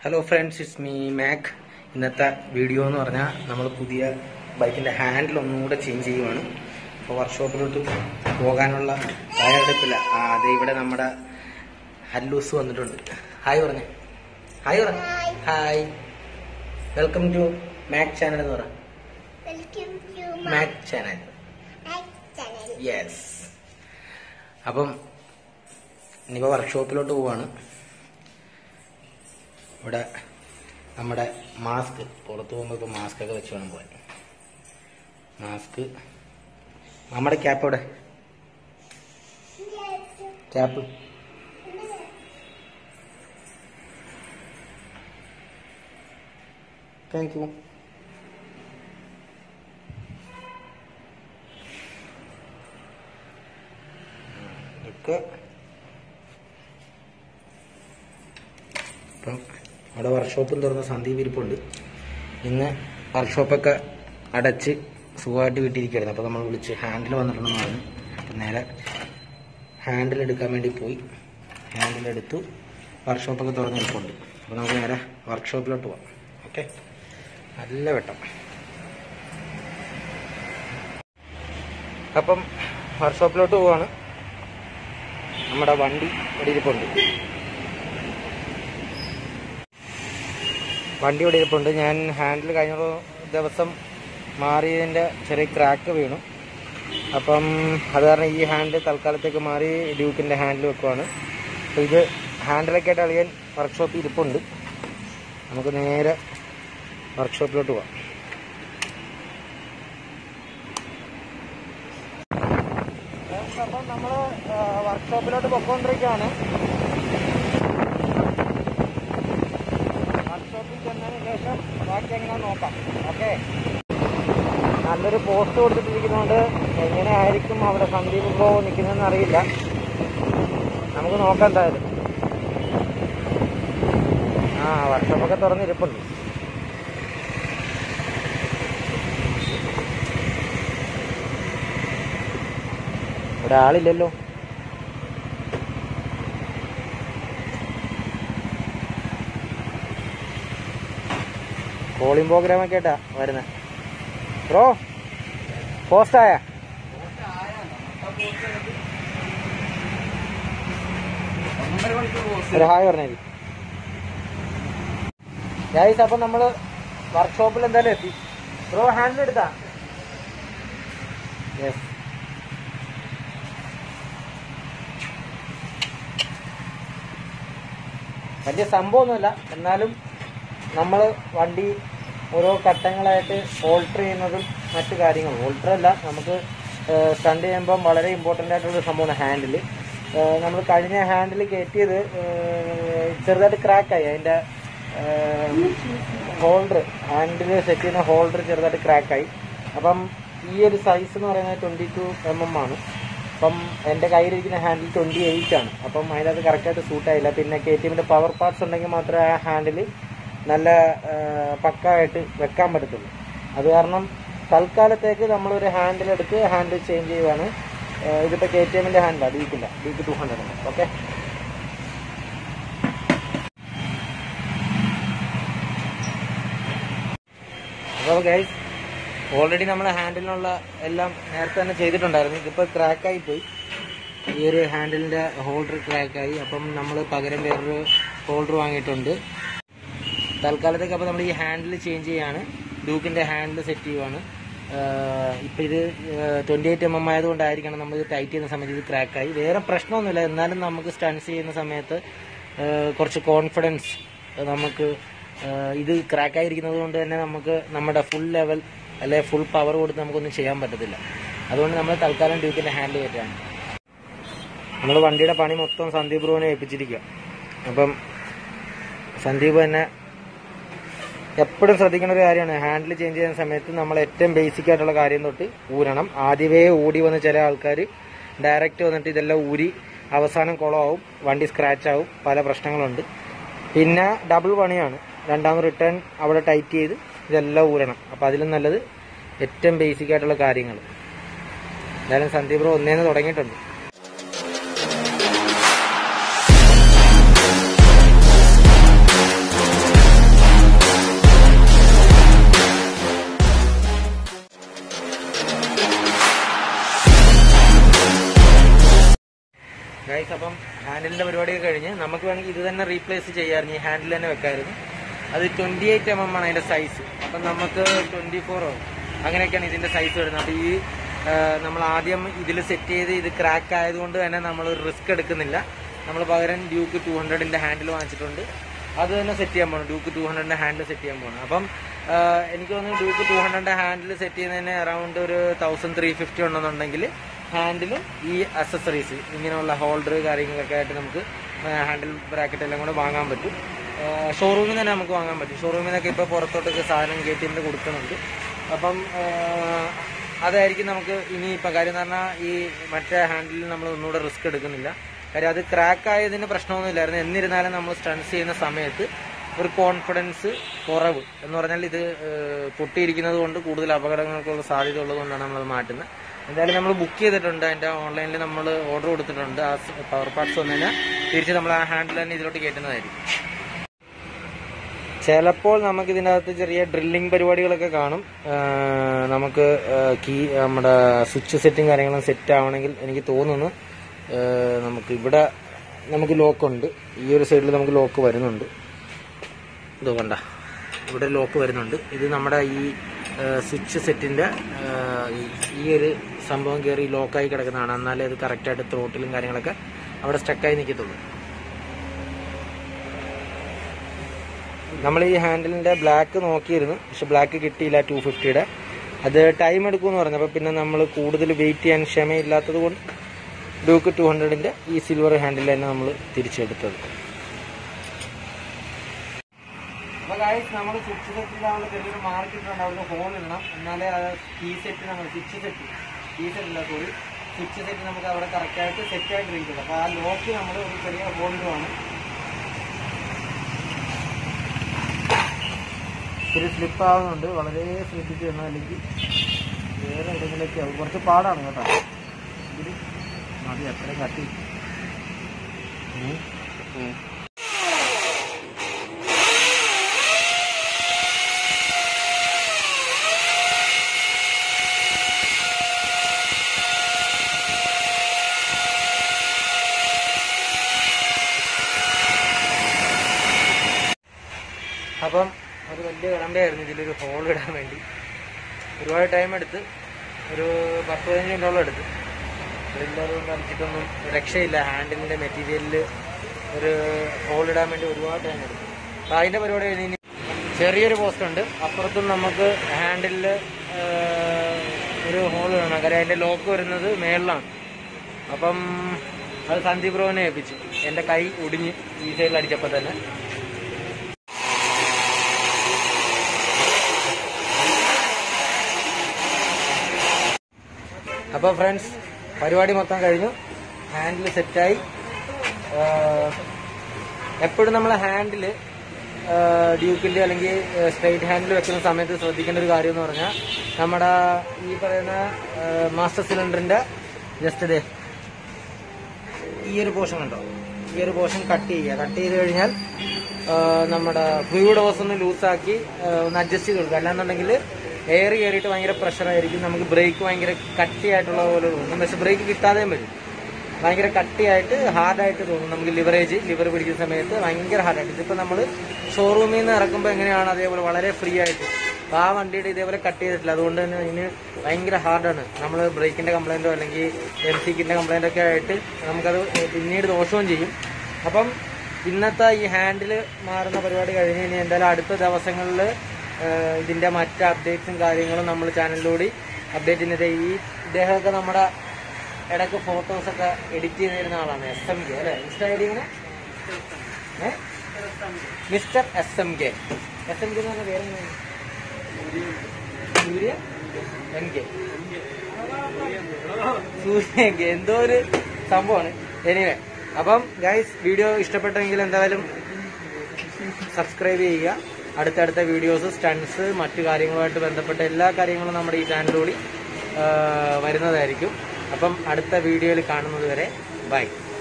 Hello friends it's me Mac ഇന്നത്തെ video എന്ന് പറഞ്ഞാൽ നമ്മൾ പുതിയ ബൈക്കിന്റെ ഹാൻഡിൽ ഒന്നുകൂടെ ചേഞ്ച് ചെയ്യുവാണ് അപ്പോൾ വർക്ക്ഷോപ്പിലോട്ട് പോകാനുള്ള തയ്യാറെടുപ്പില്ല ആ അതെ ഇവിടെ നമ്മുടെ ഹല്ലൂസ് വന്നിട്ടുണ്ട് ഹായ് പറഞ്ഞേ ഹായ് പറഞ്ഞേ hi welcome to Mac channel എന്ന് പറ welcome to Mac channel my channel yes അപ്പം ഇനിയിപ്പോൾ വർക്ക്ഷോപ്പിലോട്ട് പോവാണ് ഇവിടെ നമ്മുടെ മാസ്ക് പുറത്ത് പോകുമ്പോൾ ഇപ്പോൾ മാസ്ക് ഒക്കെ വെച്ച് വേണം പോകാൻ മാസ്ക് നമ്മുടെ ക്യാപ്പ് എവിടെ ക്യാപ്പ് താങ്ക് യു ഇതൊക്കെ ഇപ്പം അവിടെ വർക്ക്ഷോപ്പും തുറന്ന സന്ദീപ് ഇരിപ്പുണ്ട് ഇന്ന് വർക്ക്ഷോപ്പൊക്കെ അടച്ച് സുഖമായിട്ട് വിട്ടിരിക്കുകയായിരുന്നു അപ്പോൾ നമ്മൾ വിളിച്ച് ഹാൻഡിൽ വന്നിട്ടുണ്ടെന്ന് പറഞ്ഞു അപ്പം നേരെ ഹാൻഡിൽ എടുക്കാൻ വേണ്ടി പോയി ഹാൻഡിൽ എടുത്തു വർക്ക്ഷോപ്പൊക്കെ തുറന്ന് നിൽപ്പുണ്ട് അപ്പോൾ നമുക്ക് നേരെ വർക്ക്ഷോപ്പിലോട്ട് പോവാം ഓക്കെ നല്ല വെട്ടം അപ്പം വർക്ക്ഷോപ്പിലോട്ട് പോവാണ് നമ്മുടെ വണ്ടി ഇവിടെ ഇരിപ്പുണ്ട് വണ്ടി ഇവിടെ ഇരിപ്പുണ്ട് ഞാൻ ഹാൻഡിൽ കഴിഞ്ഞ ഒരു ദിവസം മാറിയതിൻ്റെ ചെറിയ ക്രാക്ക് വീണു അപ്പം അത് കാരണം ഈ ഹാൻഡിൽ തൽക്കാലത്തേക്ക് മാറി ഡ്യൂക്കിൻ്റെ ഹാൻഡിൽ വെക്കുവാണ് അപ്പോൾ ഇത് ഹാൻഡിലൊക്കെ ആയിട്ട് അളിയൻ വർക്ക്ഷോപ്പിൽ ഇരിപ്പുണ്ട് നമുക്ക് നേരെ വർക്ക്ഷോപ്പിലോട്ട് പോവാം അപ്പം നമ്മൾ വർക്ക്ഷോപ്പിലോട്ട് പൊക്കോണ്ടിരിക്കുകയാണ് വർക്ക്ഷോപ്പിൽ ചെന്നതിന് ശേഷം ബാക്കി എങ്ങനെ നോക്കാം ഓക്കെ നല്ലൊരു പോസ്റ്റ് കൊടുത്തിട്ടിരിക്കുന്നതുകൊണ്ട് എങ്ങനെ ആയിരിക്കും അവിടെ സന്ദീപ് ബ്രോ നിൽക്കുന്നതെന്ന് അറിയില്ല നമുക്ക് നോക്കാം എന്തായാലും ആ വർക്ക്ഷോപ്പൊക്കെ തുറന്നിരിപ്പുണ്ട് ഇവിടെ ആളില്ലല്ലോ കോളിംഗ് പ്രോഗ്രാം ഒക്കെ ആയിട്ടാ വരുന്നത് ബ്രോ പോസ്റ്റായ ഒരു ഹായ് പറഞ്ഞേരി ഗൈസ് അപ്പൊ നമ്മള് വർക്ക്ഷോപ്പിൽ എന്തായാലും എത്തി ബ്രോ ഹാൻഡിൽ എടുത്താ യെസ് വലിയ സംഭവമൊന്നുമില്ല എന്നാലും നമ്മൾ വണ്ടി ഓരോ ഘട്ടങ്ങളായിട്ട് ഓൾട്ടർ ചെയ്യുന്നതും മറ്റു കാര്യങ്ങളും ഓൾട്ടർ അല്ല നമുക്ക് സ്റ്റണ്ട് ചെയ്യുമ്പം വളരെ ഇമ്പോർട്ടൻ്റ് ആയിട്ടുള്ള സംഭവമാണ് ഹാൻഡിൽ നമ്മൾ കഴിഞ്ഞ ഹാൻഡിൽ കയറ്റിയത് ഏഹ്, ചെറുതായിട്ട് ക്രാക്കായി അതിൻ്റെ ഹോൾഡർ ഹാൻഡിൽ സെറ്റ് ചെയ്യുന്ന ഹോൾഡർ ചെറുതായിട്ട് ക്രാക്കായി അപ്പം ഈ ഒരു സൈസ് എന്ന് പറയുന്നത് ട്വൻറ്റി ടു എം എം ആണ് അപ്പം എൻ്റെ കയ്യിലിരിക്കുന്ന ഹാൻഡിൽ ട്വൻറ്റി എയ്റ്റ് ആണ് അപ്പം അതിനകത്ത് കറക്റ്റായിട്ട് സൂട്ടായില്ല പിന്നെ കെ ടി എമ്മിൻ്റെ പവർ പാർട്സ് ഉണ്ടെങ്കിൽ മാത്രമേ ആ ഹാൻഡിൽ നല്ല പക്കായിട്ട് വെക്കാൻ പറ്റത്തുള്ളൂ അത് കാരണം തൽക്കാലത്തേക്ക് നമ്മളൊരു ഹാൻഡിൽ എടുത്ത് ഹാൻഡിൽ ചേഞ്ച് ചെയ്യുവാണ് ഏഹ് ഇതിപ്പോൾ കെ ടി എമ്മിൻ്റെ ഹാൻഡിലാണ് ഡീക്കില്ല ഡീക്ക് ടു ഹൺഡ്രഡ് ഉണ്ട് ഓക്കെ അപ്പോൾ ഗൈസ് ഓൾറെഡി നമ്മൾ ഹാൻഡിലിനുള്ള എല്ലാം നേരത്തെ തന്നെ ചെയ്തിട്ടുണ്ടായിരുന്നു ഇതിപ്പോൾ ക്രാക്കായി പോയി ഈ ഒരു ഹാൻഡിലിൻ്റെ ഹോൾഡർ ക്രാക്കായി അപ്പം നമ്മൾ പകരം വേറൊരു ഹോൾഡർ വാങ്ങിയിട്ടുണ്ട് തൽക്കാലത്തേക്ക് അപ്പോൾ നമ്മൾ ഈ ഹാൻഡിൽ ചേഞ്ച് ചെയ്യാണ് ഡൂക്കിൻ്റെ ഹാൻഡിൽ സെറ്റ് ചെയ്യുവാണ് ഇപ്പം ഇത് ട്വൻറ്റി എയ്റ്റ് എം എം ആയതുകൊണ്ടായിരിക്കണം നമ്മൾ ഇത് ടൈറ്റ് ചെയ്യുന്ന സമയത്ത് ഇത് ക്രാക്കായി വേറെ പ്രശ്നമൊന്നുമില്ല എന്നാലും നമുക്ക് സ്റ്റൺസ് ചെയ്യുന്ന സമയത്ത് ആ, കുറച്ച് കോൺഫിഡൻസ് നമുക്ക് ആ, ഇത് ക്രാക്കായിരിക്കുന്നത് കൊണ്ട് തന്നെ നമുക്ക് നമ്മുടെ ഫുൾ ലെവൽ അല്ലെ ഫുൾ പവർ കൊടുത്ത് നമുക്കൊന്നും ചെയ്യാൻ പറ്റത്തില്ല അതുകൊണ്ട് നമ്മൾ തൽക്കാലം ഡ്യൂക്കിൻ്റെ ഹാൻഡിൽ കയറ്റാണ് നമ്മൾ വണ്ടിയുടെ പണി മൊത്തം സന്ദീപ് ബ്രോനെ ഏൽപ്പിച്ചിരിക്കുക അപ്പം സന്ദീപ് തന്നെ എപ്പോഴും ശ്രദ്ധിക്കേണ്ട ഒരു കാര്യമാണ് ഹാൻഡിൽ ചേഞ്ച് ചെയ്യുന്ന സമയത്ത് നമ്മൾ ഏറ്റവും ബേസിക് ആയിട്ടുള്ള കാര്യം തൊട്ട് ഊരണം ആദ്യമേ ഓടി വന്ന് ചില ആൾക്കാർ ഡയറക്റ്റ് വന്നിട്ട് ഇതെല്ലാം ഊരി അവസാനം കുളമാവും വണ്ടി സ്ക്രാച്ച് ആവും പല പ്രശ്നങ്ങളുണ്ട് പിന്നെ ഡബിൾ പണിയാണ് രണ്ടാമത് റിട്ടേൺ അവിടെ ടൈറ്റ് ചെയ്ത് ഇതെല്ലാം ഊരണം അപ്പോൾ അതിലും നല്ലത് ഏറ്റവും ബേസിക് ആയിട്ടുള്ള കാര്യങ്ങൾ എന്തായാലും സന്ദീപ് ബ്രോ ഒന്നേന്ന് തുടങ്ങിയിട്ടുണ്ട് ഹാൻഡിലിന്റെ പരിപാടി കഴിഞ്ഞ് നമുക്ക് വേണമെങ്കിൽ ഇത് തന്നെ റീപ്ലേസ് ചെയ്യാമായിരുന്നു ഈ ഹാൻഡിൽ തന്നെ വെക്കായിരുന്നു അത് ട്വന്റി എയ്റ്റ് എം എം ആണ് അതിന്റെ സൈസ് അപ്പം നമുക്ക് ട്വന്റി ഫോറോ അങ്ങനെയൊക്കെയാണ് ഇതിന്റെ സൈസ് വരുന്നത് അപ്പൊ ഈ ആ, നമ്മൾ ആദ്യം ഇതിൽ സെറ്റ് ചെയ്ത് ഇത് ക്രാക്ക് ആയതുകൊണ്ട് തന്നെ നമ്മൾ റിസ്ക് എടുക്കുന്നില്ല നമ്മൾ പകരം ഡ്യൂക്ക് ടു ഹൺഡ്രഡിന്റെ ഹാൻഡിൽ വാങ്ങിച്ചിട്ടുണ്ട് അത് തന്നെ സെറ്റ് ചെയ്യാൻ പോകണം ഡ്യൂക്ക് ടു ഹൺഡ്രഡിന്റെ ഹാൻഡിൽ സെറ്റ് ചെയ്യാൻ പോകണം അപ്പം ആ, എനിക്ക് തോന്നുന്നു ഡ്യൂക്ക് ടു ഹൺഡ്രഡിന്റെ ഹാൻഡിൽ സെറ്റ് ചെയ്യുന്നതിന് അറൗണ്ട് ഒരു തൗസൻഡ് ത്രീ ഫിഫ്റ്റി ഉണ്ടെന്നുണ്ടെങ്കിൽ ഹാൻഡിലും ഈ അക്സസറീസ് ഇങ്ങനെയുള്ള ഹോൾഡർ കാര്യങ്ങളൊക്കെ ആയിട്ട് നമുക്ക് ഹാൻഡിൽ ബ്രാക്കറ്റ് എല്ലാം കൂടെ വാങ്ങാൻ പറ്റും ഷോറൂമിൽ തന്നെ നമുക്ക് വാങ്ങാൻ പറ്റും ഷോറൂമിൽ നിന്നൊക്കെ ഇപ്പോൾ പുറത്തോട്ടൊക്കെ സാധനം കയറ്റിയിട്ട് കൊടുക്കുന്നുണ്ട് അപ്പം ആ, അതായിരിക്കും നമുക്ക് ഇനി ഇപ്പം കാര്യം എന്ന് പറഞ്ഞാൽ ഈ മറ്റേ ഹാൻഡിൽ നമ്മൾ ഒന്നുകൂടെ റിസ്ക് എടുക്കുന്നില്ല കാര്യം അത് ക്രാക്ക് ആയതിന് പ്രശ്നമൊന്നുമില്ലായിരുന്നു എന്നിരുന്നാലും നമ്മൾ സ്റ്റൺസ് ചെയ്യുന്ന സമയത്ത് ഒരു കോൺഫിഡൻസ് കുറവ് എന്ന് പറഞ്ഞാൽ ഇത് ഏഹ്, പൊട്ടിയിരിക്കുന്നത് കൊണ്ട് കൂടുതൽ അപകടങ്ങൾക്കുള്ള സാധ്യത ഉള്ളത് കൊണ്ടാണ് നമ്മളത് മാറ്റുന്നത് എന്തായാലും നമ്മൾ ബുക്ക് ചെയ്തിട്ടുണ്ട് അതിൻ്റെ ഓൺലൈനിൽ നമ്മൾ ഓർഡർ കൊടുത്തിട്ടുണ്ട് ആ പവർ പാർട്സ് വന്നു കഴിഞ്ഞാൽ തിരിച്ച് നമ്മൾ ആ ഹാൻഡിൽ തന്നെ ഇതിലോട്ട് കയറ്റുന്നതായിരിക്കും ചിലപ്പോൾ നമുക്ക് ഇതിൻ്റെ അകത്ത് ചെറിയ ഡ്രില്ലിംഗ് പരിപാടികളൊക്കെ കാണും ആ, നമുക്ക് കീ നമ്മുടെ സ്വിച്ച് സെറ്റും കാര്യങ്ങളും സെറ്റ് ആവണമെങ്കിൽ എനിക്ക് തോന്നുന്നു ആ, നമുക്ക് ഇവിടെ നമുക്ക് ലോക്കുണ്ട് ഈ ഒരു സൈഡിൽ നമുക്ക് ലോക്ക് വരുന്നുണ്ട് ഇത് കണ്ട ഇവിടെ ലോക്ക് വരുന്നുണ്ട് ഇത് നമ്മുടെ ഈ സ്വിച്ച് സെറ്റിന്റെ ഈ ഒരു സംഭവം കയറി ലോക്കായി കിടക്കുന്നതാണ് എന്നാലേ അത് കറക്റ്റായിട്ട് ത്രോട്ടിലും കാര്യങ്ങളൊക്കെ അവിടെ സ്റ്റക്കായി നിൽക്കത്തുള്ളൂ നമ്മൾ ഈ ഹാൻഡിലിന്റെ ബ്ലാക്ക് നോക്കിയിരുന്നു പക്ഷെ ബ്ലാക്ക് കിട്ടിയില്ല ടു ഫിഫ്റ്റിയുടെ അത് ടൈം എടുക്കുമെന്ന് പറഞ്ഞു അപ്പോൾ പിന്നെ നമ്മൾ കൂടുതൽ വെയിറ്റ് ചെയ്യാൻ ക്ഷമയില്ലാത്തത് കൊണ്ട് ഡ്യൂക്ക് ടു ഹൺഡ്രഡിന്റെ ഈ സിൽവർ ഹാൻഡിൽ തന്നെ നമ്മൾ തിരിച്ചെടുത്തത് അപ്പോൾ ഗൈസ് നമ്മൾ സ്വിച്ച് സെറ്റിൽ നമ്മൾ ചെറിയൊരു മാർക്കിട്ടുണ്ട് അവിടെ ഹോൾ ഇടണം എന്നാലേ ആ കീ സെറ്റ് നമ്മൾ സ്വിച്ച് സെറ്റ് കീ സെറ്റില്ല സോറി സ്വിച്ച് സെറ്റ് നമുക്ക് അവിടെ കറക്റ്റായിട്ട് സെറ്റ് ആയിട്ട് ഇരിക്കുന്നത് അപ്പോൾ ആ ലോക്ക് നമ്മൾ ഒരു ചെറിയ ഹോളിൽ വേണം ഇത്തിരി സ്ലിപ്പ് ആവുന്നുണ്ട് വളരെ ശ്രദ്ധിച്ച് വേണം അല്ലെങ്കിൽ വേറെ എവിടെയെങ്കിലൊക്കെ ആവും കുറച്ച് പാടാണ് കേട്ടോ ഇതിൽ മതി അത്രയും കട്ടി ഉം. ഉം. അപ്പം ഒരു വലിയ കിടമ്പയായിരുന്നു ഇതിലൊരു ഹോൾ ഇടാൻ വേണ്ടി ഒരുപാട് ടൈം എടുത്ത് ഒരു പത്ത് പതിനഞ്ച് മിനിറ്റോളം എടുത്ത് എല്ലാവരും കളിച്ചിട്ടൊന്നും രക്ഷയില്ല ഹാൻഡിലിന്റെ മെറ്റീരിയലിൽ ഒരു ഹോൾ ഇടാൻ വേണ്ടി ഒരുപാട് ടൈം എടുത്തു അപ്പം അതിന്റെ പരിപാടി കഴിഞ്ഞ് ഇനി ചെറിയൊരു പോസ്റ്റ് ഉണ്ട് അപ്പുറത്തും നമുക്ക് ഹാൻഡിലിൽ ഒരു ഹോൾ വേണം കാര്യം അതിന്റെ ലോക്ക് വരുന്നത് മേളിലാണ് അപ്പം അത് സന്ദീപ് ബ്രോനെ ഏൽപ്പിച്ചു എന്റെ കൈ ഒടിഞ്ഞ് ഈ സൈഡിൽ അടിച്ചപ്പോൾ തന്നെ അപ്പോൾ ഫ്രണ്ട്സ് പരിപാടി മൊത്തം കഴിഞ്ഞു ഹാൻഡിൽ സെറ്റായി എപ്പോഴും നമ്മൾ ഹാൻഡിൽ ഡ്യൂക്കിൻ്റെ അല്ലെങ്കിൽ സ്ട്രൈറ്റ് ഹാൻഡിൽ വെക്കുന്ന സമയത്ത് ശ്രദ്ധിക്കേണ്ട ഒരു കാര്യം എന്ന് പറഞ്ഞാൽ നമ്മുടെ ഈ പറയുന്ന മാസ്റ്റർ സിലിണ്ടറിൻ്റെ ജസ്റ്റ് ഇതേ ഈ ഒരു പോർഷൻ കണ്ടോ ഈ ഒരു പോർഷൻ കട്ട് ചെയ്യുക കട്ട് ചെയ്ത് കഴിഞ്ഞാൽ ആ, നമ്മുടെ ഫ്ലൂയിഡ് ഹോസ് ഒന്ന് ലൂസാക്കി ആ, ഒന്ന് അഡ്ജസ്റ്റ് ചെയ്ത് കൊടുക്കുക അല്ലാന്നുണ്ടെങ്കിൽ എയർ കയറിയിട്ട് ഭയങ്കര പ്രഷറായിരിക്കും നമുക്ക് ബ്രേക്ക് ഭയങ്കര കട്ടിയായിട്ടുള്ള പോലെ തോന്നും പക്ഷെ ബ്രേക്ക് കിട്ടാതെയും വരും ഭയങ്കര കട്ടിയായിട്ട് ഹാർഡായിട്ട് തോന്നും നമുക്ക് ലിവറേജ് ലിവർ പിടിക്കുന്ന സമയത്ത് ഭയങ്കര ഹാർഡായിട്ട് ഇതിപ്പോൾ നമ്മൾ ഷോറൂമിൽ നിന്ന് ഇറക്കുമ്പോൾ എങ്ങനെയാണ് അതേപോലെ വളരെ ഫ്രീ ആയിട്ട് അപ്പോൾ ആ വണ്ടിയുടെ ഇതേപോലെ കട്ട് ചെയ്തിട്ടില്ല അതുകൊണ്ട് തന്നെ ഇതിന് ഭയങ്കര ഹാർഡാണ് നമ്മൾ ബ്രേക്കിന്റെ കംപ്ലൈന്റോ അല്ലെങ്കിൽ എം സിക്കിന്റെ കംപ്ലൈന്റ് ഒക്കെ ആയിട്ട് നമുക്കത് പിന്നീട് ദോഷവും ചെയ്യും അപ്പം ഇന്നത്തെ ഈ ഹാൻഡിൽ മാറുന്ന പരിപാടി കഴിഞ്ഞ് ഇനി എന്തായാലും അടുത്ത ദിവസങ്ങളിൽ ഇതിന്റെ മറ്റ് അപ്ഡേറ്റ്സും കാര്യങ്ങളും നമ്മൾ ചാനലിലൂടെ അപ്ഡേറ്റ് ചെയ്യുന്നത് ഈ ഇദ്ദേഹമൊക്കെ നമ്മുടെ ഇടയ്ക്ക് ഫോട്ടോസ് ഒക്കെ എഡിറ്റ് ചെയ്ത് തരുന്ന ആളാണ് എസ് എം കെ അല്ലെ ഇൻസ്റ്റാ ഐ ഡി ഇങ്ങനെ mister S M K S M K എന്ന് പറഞ്ഞ പേരെങ്ങനെ Surya M K Surya M K എന്തോ ഒരു സംഭവമാണ് എനിവേ അപ്പം ഗൈസ് വീഡിയോ ഇഷ്ടപ്പെട്ടെങ്കിൽ എന്തായാലും സബ്സ്ക്രൈബ് ചെയ്യുക അടുത്തടുത്ത വീഡിയോസ് സ്റ്റൺസ് മറ്റു കാര്യങ്ങളുമായിട്ട് ബന്ധപ്പെട്ട എല്ലാ കാര്യങ്ങളും നമ്മുടെ ഈ ചാനലിലൂടെ വരുന്നതായിരിക്കും അപ്പം അടുത്ത വീഡിയോയിൽ കാണുന്നത് വരെ ബൈ